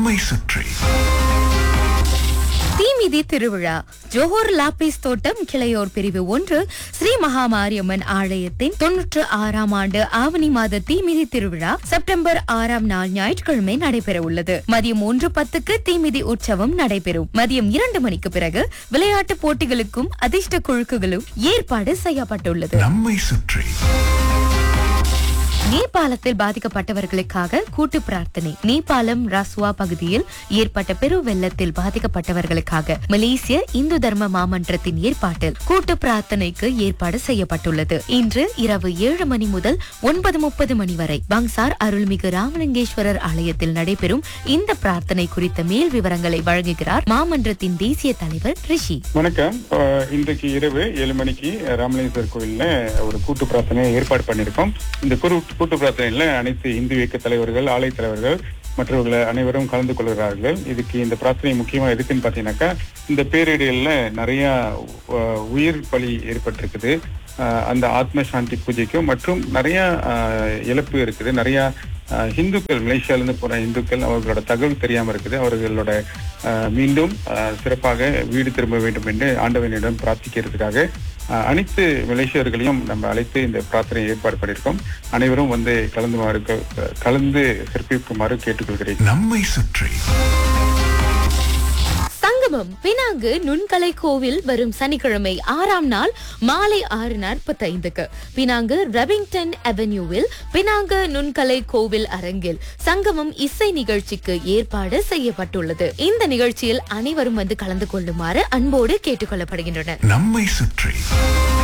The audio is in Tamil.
நம்மை சுற்றி தீமிதி திருவிழா ஜோஹர் லாப்பிஸ் தோட்டம் கிளையோர் பிரிவு ஒன்று ஸ்ரீ மகாமாரியம்மன் ஆலயத்தின் தொன்னூற்று ஆறாம் ஆண்டு ஆவணி மாத தீமிதி திருவிழா செப்டம்பர் ஆறாம் நாள் ஞாயிற்றுக்கிழமை நடைபெற உள்ளது மதியம் ஒன்று பத்துக்கு தீமிதி உற்சவம் நடைபெறும் மதியம் இரண்டு மணிக்கு பிறகு விளையாட்டு போட்டிகளுக்கும் அதிர்ஷ்ட குழுக்குகளும் ஏற்பாடு செய்யப்பட்டுள்ளது நம்மை சுற்றி நேபாளத்தில் பாதிக்கப்பட்டவர்களுக்காக கூட்டு பிரார்த்தனை நேபாளம் ரஸ்வா பகுதியில் ஏற்பட்ட பெரு வெள்ளத்தில் பாதிக்கப்பட்டவர்களுக்காக மலேசிய இந்து தர்ம மாமன்றத்தின் ஏற்பாட்டில் கூட்டு பிரார்த்தனைக்கு ஏற்பாடு செய்யப்பட்டுள்ளது இன்று இரவு ஏழு மணி முதல் ஒன்பது முப்பது மணி வரை பங்சார் அருள்மிகு ராமலிங்கேஸ்வரர் ஆலயத்தில் நடைபெறும் இந்த பிரார்த்தனை குறித்த மேல் விவரங்களை வழங்குகிறார் மாமன்றத்தின் தேசிய தலைவர் ரிஷி வணக்கம் அஹ் இன்றைக்கு இரவு ஏழு மணிக்கு ராமலிங்கேஸ்வரர் கோயில்ல ஒரு கூட்டு பிரார்த்தனை ஏற்பாடு பண்ணியிருக்கோம் இந்த கூட்டு கூட்டு பிரார்த்தனையில அனைத்து இந்து இயக்க தலைவர்கள் ஆலய தலைவர்கள் மற்றவர்கள் அனைவரும் கலந்து கொள்கிறார்கள் இதுக்கு இந்த பிரார்த்தனை முக்கியமா எதுக்குன்னு பாத்தீங்கன்னாக்கா இந்த பேரிடர்ல நிறைய அஹ், உயிர் பலி ஏற்பட்டிருக்குது அஹ், அந்த ஆத்ம சாந்தி பூஜைக்கும் மற்றும் நிறைய அஹ், இழப்பு இருக்குது நிறைய அஹ், இந்துக்கள் மலேசியால இருந்து போன இந்துக்கள் அவர்களோட தகவல் தெரியாம இருக்குது அவர்களோட அஹ், மீண்டும் அஹ், சிறப்பாக வீடு திரும்ப வேண்டும் என்று ஆண்டவனிடம் பிரார்த்திக்கிறதுக்காக அஹ், அனைத்து மலேசியர்களையும் நம்ம அழைத்து இந்த பிரார்த்தனை ஏற்பாடு பண்ணியிருக்கோம் அனைவரும் வந்து கலந்துமாறு கலந்து சிறப்பிக்குமாறு கேட்டுக்கொள்கிறேன் நம்மை சுற்றி சங்கமம் பினாங்கு நுண்கலை கோவில் வரும் சனிக்கிழமை ஆறாம் நாள் மாலை ஆறு நாற்பத்தைந்துக்கு பினாங்கு ரெபிங்டன் அவென்யூவில் பினாங்கு நுண்கலை கோவில் அரங்கில் சங்கமம் இசை நிகழ்ச்சிக்கு ஏற்பாடு செய்யப்பட்டுள்ளது இந்த நிகழ்ச்சியில் அனைவரும் வந்து கலந்து கொள்ளுமாறு அன்போடு கேட்டுக்கொள்ளப்படுகின்றனர் நம்மை சுற்றி